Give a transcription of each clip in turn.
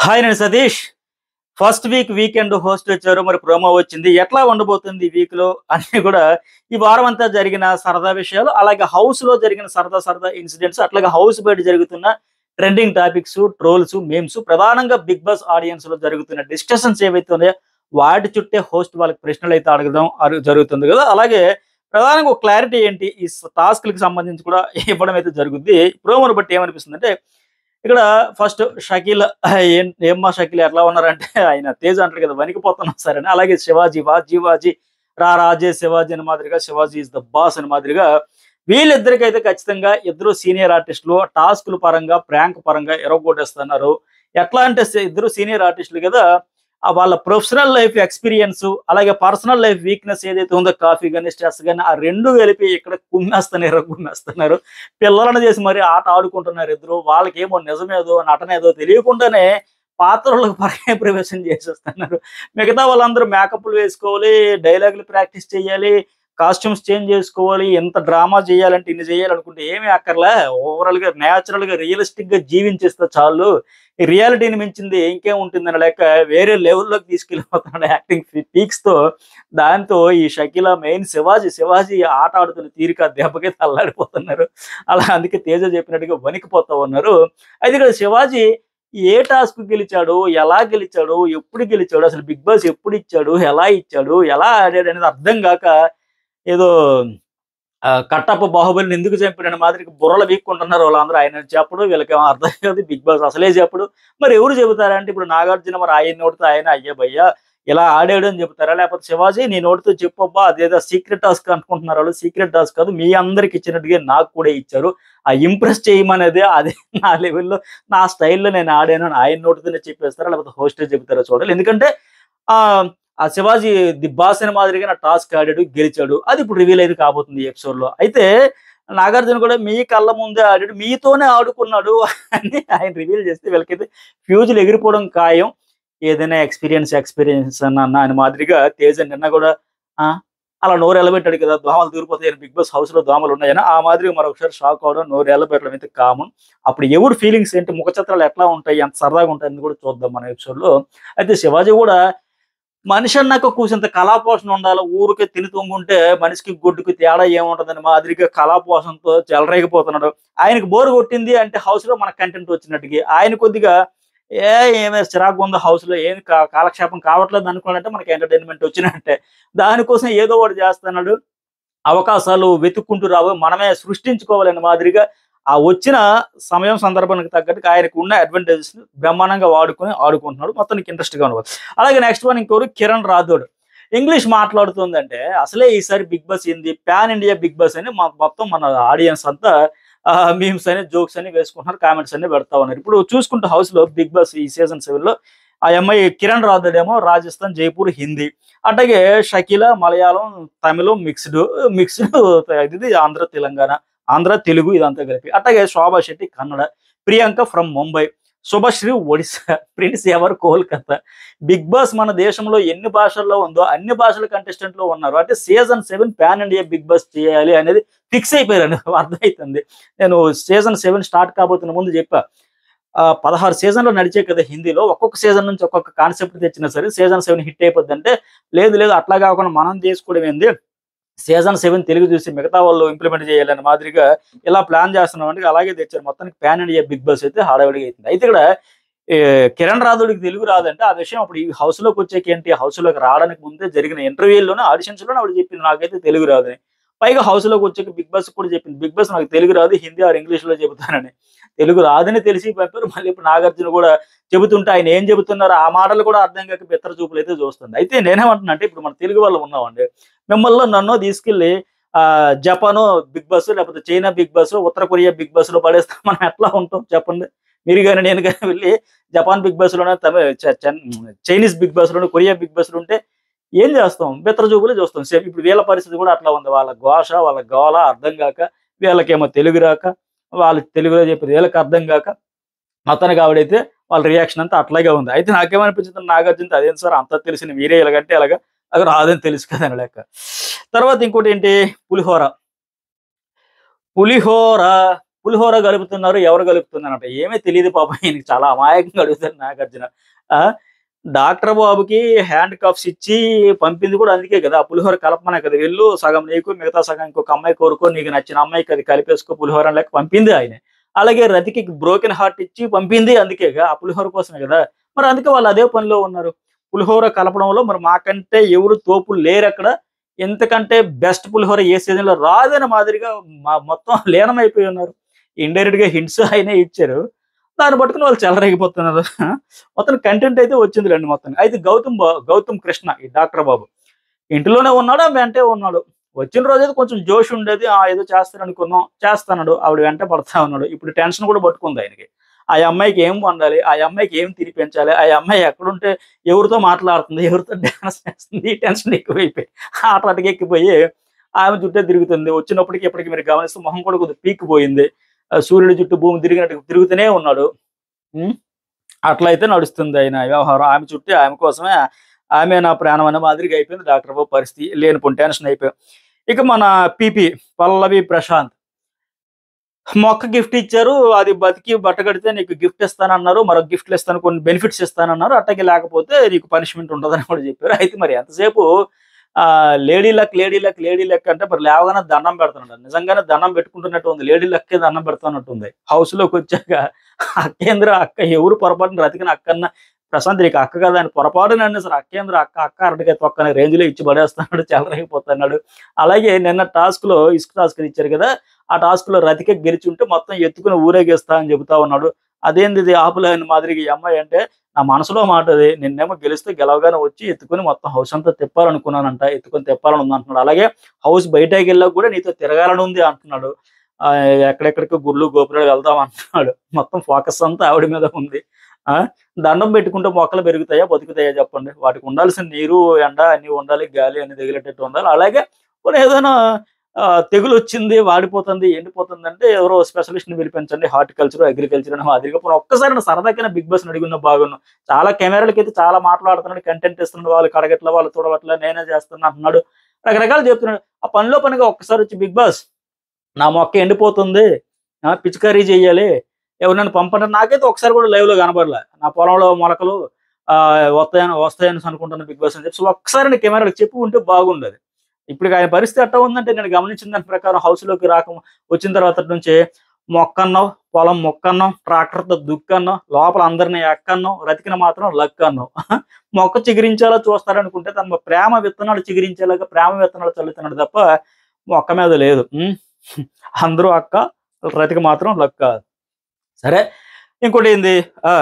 Hi నేను Satish first week weekend host వచ్చారు మరి ప్రోమో వచ్చింది ఎట్లా ఉండబోతుంది ఈ వీక్ లో అన్ని కూడా ఈ వారం అంతా జరిగిన సరదా విషయాలు అలాగే హౌస్ లో జరిగిన సరదా సరదా ఇన్సిడెంట్స్ అట్లాగే హౌస్ బయట జరుగుతున్న ట్రెండింగ్ టాపిక్స్ ట్రోల్స్ మేమ్స్ ప్రధానంగా బిగ్ బాస్ ఆడియన్స్ లో జరుగుతున్న డిస్కషన్స్ ఏవైతే ఉన్నాయో వాటి చుట్టే హోస్ట్ వాళ్ళకి ప్రశ్నలు అయితే అడగడం అరు- జరుగుతుంది కదా అలాగే ప్రధానంగా ఒక క్లారిటీ ఏంటి ఈ టాస్క్లకు సంబంధించి కూడా ఇవ్వడం అయితే జరుగుద్ది ప్రోమోను బట్టి ఏమనిపిస్తుంది అంటే ఇక్కడ ఫస్ట్ షకీల్ ఏం ఏమ్మా షకీల్ ఎట్లా ఉన్నారంటే ఆయన తేజ్ అంటారు కదా వణికిపోతున్నా సరే అని అలాగే శివాజీ వా జీవాజీ రా రాజే శివాజీ అని మాదిరిగా శివాజీ ఇస్ ద బాస్ అని మాదిరిగా వీళ్ళిద్దరికైతే ఖచ్చితంగా ఇద్దరు సీనియర్ ఆర్టిస్టులు టాస్కుల పరంగా ప్రాంక్ పరంగా ఎరగొట్టేస్తున్నారు ఎట్లా అంటే సే- ఇద్దరు సీనియర్ ఆర్టిస్టులు కదా ఆ వాళ్ళ ప్రొఫెషనల్ లైఫ్ ఎక్స్పీరియన్స్ అలాగే పర్సనల్ లైఫ్ వీక్నెస్ ఏదైతే ఉందో కాఫీ కానీ స్ట్రెస్ కానీ ఆ రెండు కలిపి ఇక్కడ కుమ్మేస్తున్నారు కుమ్మేస్తున్నారు పిల్లలను చేసి మరి ఆట ఆడుకుంటున్నారు ఇద్దరు వాళ్ళకేమో నిజమేదో నటనేదో తెలియకుండానే పాత్రలకు పరమే ప్రవేశం చేసేస్తున్నారు మిగతా వాళ్ళందరూ మేకప్లు వేసుకోవాలి డైలాగులు ప్రాక్టీస్ చేయాలి కాస్ట్యూమ్స్ చేంజ్ చేసుకోవాలి ఎంత డ్రామా చేయాలంటే ఇన్ని చేయాలనుకుంటే ఏమీ అక్కర్లే ఓవరాల్ గా న్యాచురల్ గా రియలిస్టిక్ గా జీవించేస్తే చాలు ఈ రియాలిటీని మించింది ఇంకేం ఉంటుందని లేక వేరే లెవెల్లోకి తీసుకెళ్ళిపోతున్నాడు యాక్టింగ్ పీక్స్ తో దాంతో ఈ షకీలా మెయిన్ శివాజీ శివాజీ ఆట ఆడుతున్న తీరిక దెబ్బకి తల్లాడిపోతున్నారు అలా అందుకే తేజ చెప్పినట్టుగా వణికిపోతా ఉన్నారు అయితే ఇక్కడ శివాజీ ఏ టాస్క్ గెలిచాడు ఎలా గెలిచాడు ఎప్పుడు గెలిచాడు అసలు బిగ్ బాస్ ఎప్పుడు ఇచ్చాడు ఎలా ఇచ్చాడు ఎలా ఆడాడు అనేది అర్థం కాక ఏదో ఆ, కట్టప్ప బాహుబలిని ఎందుకు చంపిన మాదిరికి బుర్రలు వీక్కుంటున్నారు వాళ్ళందరూ ఆయన చెప్పడు వీళ్ళకి ఏమో అర్థం కాదు బిగ్ బాస్ అసలే చెప్పడు మరి ఎవరు చెబుతారంటే ఇప్పుడు నాగార్జున మరి ఆయన నోటితో ఆయన అయ్యే భయ్యా ఇలా ఆడాడు అని చెప్తారా లేకపోతే శివాజీ నీ నోటితో చెప్పబ్బా అదేదో సీక్రెట్ టాస్క్ అనుకుంటున్నారు వాళ్ళు సీక్రెట్ టాస్క్ కాదు మీ అందరికి ఇచ్చినట్టుగా నాకు కూడా ఇచ్చారు ఆ ఇంప్రెస్ చేయమనేది అదే నా లెవెల్లో నా స్టైల్లో నేను ఆడాను అని ఆయన నోటితోనే చెప్పేస్తారా లేకపోతే హోస్టే చెబుతారా చూడాలి ఎందుకంటే ఆ ఆ శివాజీ ది బాస్ అనే మాదిరిగా నా టాస్క్ ఆడాడు గెలిచాడు అది ఇప్పుడు రివీల్ అయితే కాబోతుంది ఈ ఎపిసోడ్ లో అయితే నాగార్జున కూడా మీ కళ్ళ ముందే ఆడాడు మీతోనే ఆడుకున్నాడు అని ఆయన రివీల్ చేస్తే వీళ్ళకైతే ఫ్యూజులు ఎగిరిపోవడం ఖాయం ఏదైనా ఎక్స్పీరియన్స్ ఎక్స్పీరియన్స్ అన్న అన్న అని మాదిరిగా తేజ నిన్న కూడా ఆ అలా నోరు ఎలబెట్టాడు కదా దోమలు దూరిపోతాయి బిగ్ బాస్ హౌస్ లో దోమలు ఉన్నాయని ఆ మాదిరిగా మరొకసారి షాక్ అవడం నోరు ఎలబెట్టడం అయితే కామన్ అప్పుడు ఎవరు ఫీలింగ్స్ ఏంటి ముఖ చిత్రాలు ఎట్లా ఉంటాయి ఎంత సరదాగా ఉంటాయని కూడా చూద్దాం మన ఎపిసోడ్ లో అయితే శివాజీ కూడా మనిషి అన్నాక కూసింత కళాపోషణ ఉండాలి ఊరికే తిని తొంగుంటే మనిషికి గుడ్డుకి తేడా ఏముంటుందని మాదిరిగా కళాపోషణతో చెలరేగిపోతున్నాడు ఆయనకు బోరు కొట్టింది అంటే హౌస్ లో మన కంటెంట్ వచ్చినట్టుగా ఆయన కొద్దిగా ఏ ఏమే చిరాకు ఉందో హౌస్ లో ఏం కా- కాలక్షేపం కావట్లేదు అనుకోవాలంటే మనకి ఎంటర్టైన్మెంట్ వచ్చినట్టే దానికోసం ఏదో ఒకటి చేస్తున్నాడు అవకాశాలు వెతుక్కుంటూ రావు మనమే సృష్టించుకోవాలనే మాదిరిగా ఆ వచ్చిన సమయం సందర్భానికి తగ్గట్టుగా ఆయనకు ఉన్న అడ్వాంటేజెస్ బ్రహ్మాండంగా వాడుకొని ఆడుకుంటున్నాడు మొత్తానికి ఇంట్రెస్ట్ గా ఉన్నది అలాగే నెక్స్ట్ వన్ ఇంకోరు కిరణ్ రాథోడ్ ఇంగ్లీష్ మాట్లాడుతుందంటే అసలే ఈసారి బిగ్ బాస్ ఏంది పాన్ ఇండియా బిగ్ బాస్ అని మా- మొత్తం మన ఆడియన్స్ అంతా మీమ్స్ అని జోక్స్ అని వేసుకుంటున్నారు కామెంట్స్ అని పెడతా ఉన్నారు ఇప్పుడు చూసుకుంటే హౌస్ లో బిగ్ బాస్ ఈ సీజన్ సెవెన్ లో ఆ అమ్మాయి కిరణ్ రాథోడ్ ఏమో రాజస్థాన్ జైపూర్ హిందీ అట్లాగే షకీల మలయాళం తమిళం మిక్స్డ్ మిక్స్డ్ ఇది ఆంధ్ర తెలంగాణ ఆంధ్ర తెలుగు ఇదంతా కలిపి అట్లాగే Shobha Shetty Kannada Priyanka from Mumbai Subhashree Odisha Prince Yawar Kolkata Bigg Boss మన దేశంలో ఎన్ని భాషల్లో ఉందో అన్ని భాషల కంటెస్టెంట్ లో ఉన్నారు అంటే season seven pan India Bigg Boss చేయాలి అనేది ఫిక్స్ అయిపోయారు అర్థమవుతుంది నేను సీజన్ సెవెన్ స్టార్ట్ కాబోతున్న ముందు చెప్పా ఆ, పదహారు సీజన్లు నడిచే కదా హిందీలో ఒక్కొక్క సీజన్ నుంచి ఒక్కొక్క కాన్సెప్ట్ తెచ్చినా సరే సీజన్ సెవెన్ హిట్ అయిపోద్ది అంటే లేదు లేదు అట్లా కాకుండా మనం చేసుకోవడం ఏంది సీజన్ సెవెన్ తెలుగు చూసి మిగతా వాళ్ళు ఇంప్లిమెంట్ చేయాలనే మాదిరిగా ఇలా ప్లాన్ చేస్తున్నాం అంటే అలాగే తెచ్చారు మొత్తానికి పాన్ ఇండియా బిగ్ బాస్ అయితే హడావిడిగా అవుతుంది అయితే ఇక్కడ ఏ, కిరణ్ రాథోడికి తెలుగు రాదంటే ఆ విషయం అప్పుడు ఈ హౌస్ లోకి వచ్చేకి ఏంటి హౌస్ లోకి రావడానికి ముందే జరిగిన ఇంటర్వ్యూలోనే ఆడిషన్స్ లోనే ఆవిడ చెప్పింది నాకైతే తెలుగు రాదని పైగా హౌస్ లోకి వచ్చాక బిగ్ బాస్ కూడా చెప్పింది బిగ్ బాస్ నాకు తెలుగు రాదు హిందీ ఆర్ ఇంగ్లీష్ లో చెబుతానని తెలుగు రాదని తెలిసి పంపారు మళ్ళీ ఇప్పుడు నాగార్జున కూడా చెబుతుంటే ఆయన ఏం చెబుతున్నారో ఆ మాటలు కూడా అర్థం కాక బిత్తర చూపులు అయితే చూస్తుంది అయితే నేనేమంటున్నా అంటే ఇప్పుడు మన తెలుగు వాళ్ళు ఉన్నామండి మిమ్మల్ని నన్ను తీసుకెళ్లి ఆ జపాన్ బిగ్ బాస్ లేకపోతే చైనా బిగ్ బాస్ ఉత్తర కొరియా బిగ్ బాస్ లో పడేస్తే మనం ఎట్లా ఉంటాం చెప్పండి మీరు కానీ నేను కానీ వెళ్ళి జపాన్ బిగ్ బాస్ లోనే తమిళ చ- చన్- చైనీస్ బిగ్ బాస్ లోనే కొరియా బిగ్ బాస్ లో ఉంటే ఏం చేస్తాం బిత్తర చూపులు చూస్తాం సేమ్ ఇప్పుడు వీళ్ళ పరిస్థితి కూడా అట్లా ఉంది వాళ్ళ ఘోష వాళ్ళ గోల అర్థం కాక వీళ్ళకేమో తెలుగు రాక వాళ్ళు తెలుగులో చెప్పేది వీళ్ళకి అర్థం కాక మొత్తానికి ఆవిడైతే వాళ్ళ రియాక్షన్ అంతా అట్లాగే ఉంది అయితే నాకేమనిపించింది నాగార్జున అదేం సార్ అంతా తెలిసిన మీరే ఇలాగంటే ఎలాగా అది రాదని తెలుసు కదా అని లెక్క తర్వాత ఇంకోటి ఏంటి పులిహోర పులిహోర పులిహోర కలుపుతున్నారు ఎవరు కలుపుతున్నారు అంటే ఏమీ తెలియదు పాపం ఈయనకి చాలా అమాయకంగా అడుగుతారు నాగార్జున ఆ, డాక్టర్ బాబుకి హ్యాండ్ కప్స్ ఇచ్చి పంపింది కూడా అందుకే కదా ఆ పులిహోర కలపమనే కదా వెళ్ళు సగం నీకు మిగతా సగం ఇంకొక అమ్మాయి కోరుకో నీకు నచ్చిన అమ్మాయికి అది కలిపేసుకో పులిహోర అని లెక్క పంపింది ఆయన అలాగే రతికి బ్రోకెన్ హార్ట్ ఇచ్చి పంపింది అందుకే కదా ఆ పులిహోర కోసమే కదా మరి అందుకే వాళ్ళు అదే పనిలో ఉన్నారు పులిహోర కలపడంలో మరి మాకంటే ఎవరు తోపులు లేరు అక్కడ ఎంతకంటే బెస్ట్ పులిహోర ఏ సీజన్ లో రాదనే మాదిరిగా మా మొత్తం లీనమైపోయి ఉన్నారు ఇండైరెక్ట్ గా హింట్స్ ఆయనే ఇచ్చారు దాన్ని పట్టుకుని వాళ్ళు చెలరేగిపోతున్నారు మొత్తం కంటెంట్ అయితే వచ్చింది రండి మొత్తం అయితే గౌతమ్ బా- గౌతమ్ కృష్ణ ఈ డాక్టర్ బాబు ఇంటిలోనే ఉన్నాడు ఆమె వెంటే ఉన్నాడు వచ్చిన రోజు అయితే కొంచెం జోష్ ఉండేది ఆ ఏదో చేస్తాను అనుకున్నాం చేస్తాడు ఆవిడ వెంట పడతా ఉన్నాడు ఇప్పుడు టెన్షన్ కూడా పట్టుకుంది ఆయనకి ఆ అమ్మాయికి ఏం వండాలి ఆ అమ్మాయికి ఏం తినిపించాలి ఆ అమ్మాయి ఎక్కడుంటే ఎవరితో మాట్లాడుతుంది ఎవరితో డాన్స్ చేస్తుంది ఈ టెన్షన్ ఎక్కువైపోయి ఆట అటుకు ఎక్కిపోయి ఆమె చుట్టే తిరుగుతుంది వచ్చినప్పటికి ఇప్పటికి మీరు గమనిస్తే మొహం కూడా కొద్దిగా పీక్కిపోయింది ఆ సూర్యుడి చుట్టూ భూమి తిరిగినట్టు తిరుగుతూనే ఉన్నాడు ఉం? అట్లా అయితే నడుస్తుంది ఆయన వ్యవహారం ఆమె చుట్టూ ఆమె కోసమే ఆమె నా ప్రాణం అనే మాదిరిగా అయిపోయింది డాక్టర్ బాబు పరిస్థితి లేనిపోయిన టెన్షన్ అయిపోయాం ఇక మన పిపి పల్లవి ప్రశాంత్ మొక్క గిఫ్ట్ ఇచ్చారు అది బతికి బట్ట కడితే నీకు గిఫ్ట్ ఇస్తానన్నారు మరొక గిఫ్ట్లు ఇస్తాను కొన్ని బెనిఫిట్స్ ఇస్తానన్నారు అట్టకి లేకపోతే నీకు పనిష్మెంట్ ఉంటుందని కూడా చెప్పారు అయితే మరి ఎంతసేపు ఆ lady luck lady luck lady luck అంటే మరి లేవగానే దండం పెడుతున్నాడు నిజంగానే దండం పెట్టుకుంటున్నట్టు ఉంది లేడీ లక్కే దండం పెడుతున్నట్టు ఉంది హౌస్ లోకి వచ్చాక అక్కేంద్ర అక్క ఎవరు పొరపాటున రతికిన అక్కన్న ప్రశాంత్ నీకు అక్క కదా అని పొరపాటున అన్న సరే అక్కేంద్ర అక్క అక్క అరటికాయ తొక్కని రేంజ్ లో ఇచ్చి పడేస్తున్నాడు చెలరైపోతున్నాడు అలాగే నిన్న టాస్క్ లో ఇసుక టాస్క్ ఇచ్చారు కదా ఆ టాస్క్ లో రతిక గెలిచి ఉంటే మొత్తం ఎత్తుకుని ఊరేగిస్తా అని చెబుతా ఉన్నాడు అదేంది ఇది ఆపులేని మాదిరిగా ఈ అమ్మాయి అంటే నా మనసులో మాట అది నిన్నేమో గెలిస్తే గెలవగానే వచ్చి ఎత్తుకుని మొత్తం హౌస్ అంతా తిప్పాలనుకున్నానంట ఎత్తుకొని తిప్పాలని ఉంది అంటున్నాడు అలాగే హౌస్ బయటకి వెళ్ళాక కూడా నీతో తిరగాలని ఉంది అంటున్నాడు ఆ, ఎక్కడెక్కడికి గుళ్ళు గోపురాలు వెళ్దాం అంటున్నాడు మొత్తం ఫోకస్ అంతా ఆవిడ మీద ఉంది ఆ దండం పెట్టుకుంటే మొక్కలు పెరుగుతాయా బతుకుతాయా చెప్పండి వాటికి ఉండాల్సిన నీరు ఎండ అన్ని ఉండాలి గాలి అన్ని తగిలేటట్టు ఉండాలి అలాగే కొన్ని ఏదైనా ఆ, తెగులు వచ్చింది వాడిపోతుంది ఎండిపోతుంది అంటే ఎవరో స్పెషలిస్ట్ ని పిలిపించండి హార్టికల్చర్ అగ్రికల్చర్ అని మాదిరిగా పోనీ ఒక్కసారి నా సరదాకైనా బిగ్ బాస్ అడిగిన బాగున్నాను చాలా కెమెరాలకి అయితే చాలా మాట్లాడుతున్నాడు కంటెంట్ ఇస్తున్నాడు వాళ్ళు కడగట్ల వాళ్ళు చూడవట్ల నేనే చేస్తున్నా అంటున్నాడు రకరకాలు చెప్తున్నాడు ఆ పనిలో పనిగా ఒక్కసారి వచ్చి బిగ్ బాస్ నా మొక్క ఎండిపోతుంది ఆ, పిచికారీ చెయ్యాలి ఎవరినైనా పంపండి నాకైతే ఒకసారి కూడా లైవ్ లో కనబడలే నా పొలంలో మొలకలు ఆ, వస్తాయని వస్తాయని అనుకుంటున్నాను బిగ్ బాస్ అని చెప్పి సో ఒక్కసారి నేను కెమెరాలకు చెప్పి ఉంటే బాగుండదు ఇప్పుడు ఆయన పరిస్థితి ఎట్లా ఉందంటే నేను గమనించిన దాని ప్రకారం హౌస్ లోకి రాక వచ్చిన తర్వాత నుంచి మొక్కన్నాం పొలం మొక్కన్నాం ట్రాక్టర్తో దుక్కన్నాం లోపల అందరిని ఎక్కన్నాం రతికిన మాత్రం లక్కన్నాం మొక్క చిగురించేలా చూస్తారనుకుంటే తన ప్రేమ విత్తనాలు చిగురించేలాగా ప్రేమ విత్తనాలు చల్లుతున్నాడు తప్ప మొక్క మీద లేదు ఉం? అందరూ అక్క రతిక మాత్రం లక్క సరే ఇంకోటి ఏంది ఆ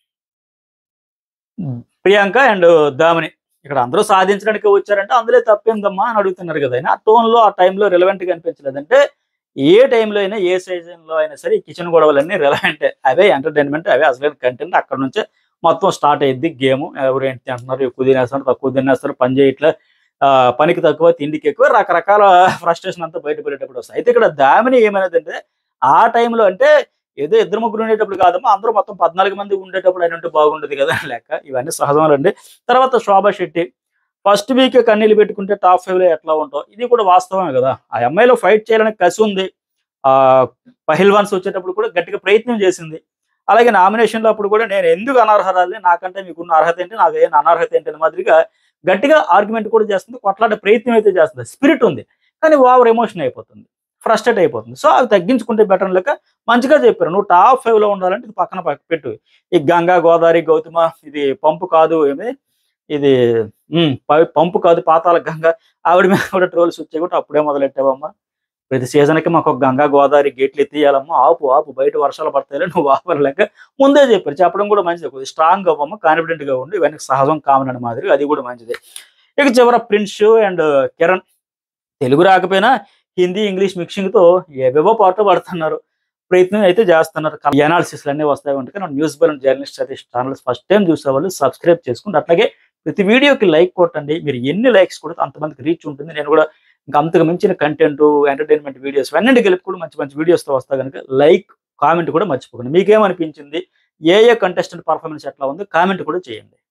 ప్రియాంక అండ్ దామిని ఇక్కడ అందరూ సాధించడానికి వచ్చారంటే అందులో తప్పేందమ్మా అని అడుగుతున్నారు కదా ఆయన ఆ టోన్ లో ఆ టైంలో రిలవెంట్ గా అనిపించలేదంటే ఏ టైంలో అయినా ఏ సీజన్ లో అయినా సరే ఈ కిచెన్ గొడవలన్నీ రిలవెంట్ అవే ఎంటర్టైన్మెంట్ అవే అసలైన కంటెంట్ అక్కడ నుంచే మొత్తం స్టార్ట్ అయ్యింది గేమ్ ఎవరు ఏంటి అంటున్నారు ఎక్కువ తినేస్తారు తక్కువ తినేస్తారు పని చేయట్లే ఆ, పనికి తక్కువ తిండికి ఎక్కువ రకరకాల ఫ్రస్ట్రేషన్ అంతా బయటపడేటప్పుడు వస్తాయి అయితే ఇక్కడ దామిని ఏమైనదంటే ఆ టైంలో అంటే ఏదో ఇద్దరు ముగ్గురు ఉండేటప్పుడు కాదమ్మా అందరూ మొత్తం పద్నాలుగు మంది ఉండేటప్పుడు అని ఉంటే బాగుండదు కదా అని లెక్క ఇవన్నీ సహజంలండి తర్వాత శోభా శెట్టి ఫస్ట్ వీక్ కన్నీళ్ళు పెట్టుకుంటే టాప్ ఫైవ్ లో ఎట్లా ఉంటావు ఇది కూడా వాస్తవమే కదా ఆ అమ్మాయిలో ఫైట్ చేయాలని కసి ఉంది ఆ పహిల్వాన్స్ వచ్చేటప్పుడు కూడా గట్టిగా ప్రయత్నం చేసింది అలాగే నామినేషన్ లో అప్పుడు కూడా నేను ఎందుకు అనర్హరాలి నాకంటే మీకున్న అర్హత ఏంటి నాకు ఏం అనర్హత ఏంటి అని మాదిరిగా గట్టిగా ఆర్గ్యుమెంట్ కూడా చేస్తుంది కొట్లాడే ప్రయత్నం అయితే చేస్తుంది స్పిరిట్ ఉంది కానీ ఓవర్ ఎమోషన్ అయిపోతుంది ఫ్రస్ట్రేట్ అయిపోతుంది సో అవి తగ్గించుకుంటే బెటర్ లెక్క మంచిగా చెప్పారు నువ్వు టాప్ ఫైవ్ లో ఉండాలంటే ఇది పక్కన పక్క పెట్టు ఈ గంగా గోదావరి గౌతమ ఇది పంపు కాదు ఏమి ఇది ఉమ్, ప- పంపు కాదు పాతాల గంగ ఆవిడ మీద కూడా ట్రోల్స్ వచ్చాయి కూడా అప్పుడే మొదలెట్టావమ్మా ప్రతి సీజన్ కి మాకు ఒక గంగా గోదావరి గేట్లు ఎత్తియాలమ్మా ఆపు ఆపు బయట వర్షాలు పడతాయి నువ్వు ఆపలేక ముందే చెప్పారు చెప్పడం కూడా మంచిది కొద్దిగా స్ట్రాంగ్ అవ్వమ్మ కాన్ఫిడెంట్ గా ఉండి ఇవన్నీ సహజం కామన్ అని మాదిరి అది కూడా మంచిది ఇక చివర ప్రిన్స్ అండ్ కిరణ్ తెలుగు రాకపోయినా హిందీ ఇంగ్లీష్ మిక్సింగ్ తో ఏవేవో పాటలు పడుతున్నారు ప్రయత్నం అయితే చేస్తున్నారు ఎనాలిసిస్ అన్నీ వస్తాయి అంటే కానీ న్యూస్ బల్ journalist Satish channels first time చూసే వాళ్ళు సబ్స్క్రైబ్ చేసుకుంటే అట్లాగే ప్రతి వీడియోకి లైక్ కొట్టండి మీరు ఎన్ని లైక్స్ కొడితే అంతమందికి రీచ్ ఉంటుంది నేను కూడా ఇంకా అంతకు మించిన కంటెంట్ ఎంటర్టైన్మెంట్ వీడియోస్ అన్నింటి కలిపి కూడా మంచి మంచి వీడియోస్తో వస్తా కనుక లైక్ కామెంట్ కూడా మర్చిపోకండి మీకేమనిపించింది ఏ ఏ కంటెస్టెంట్ పర్ఫార్మెన్స్ ఎట్లా ఉందో కామెంట్ కూడా చేయండి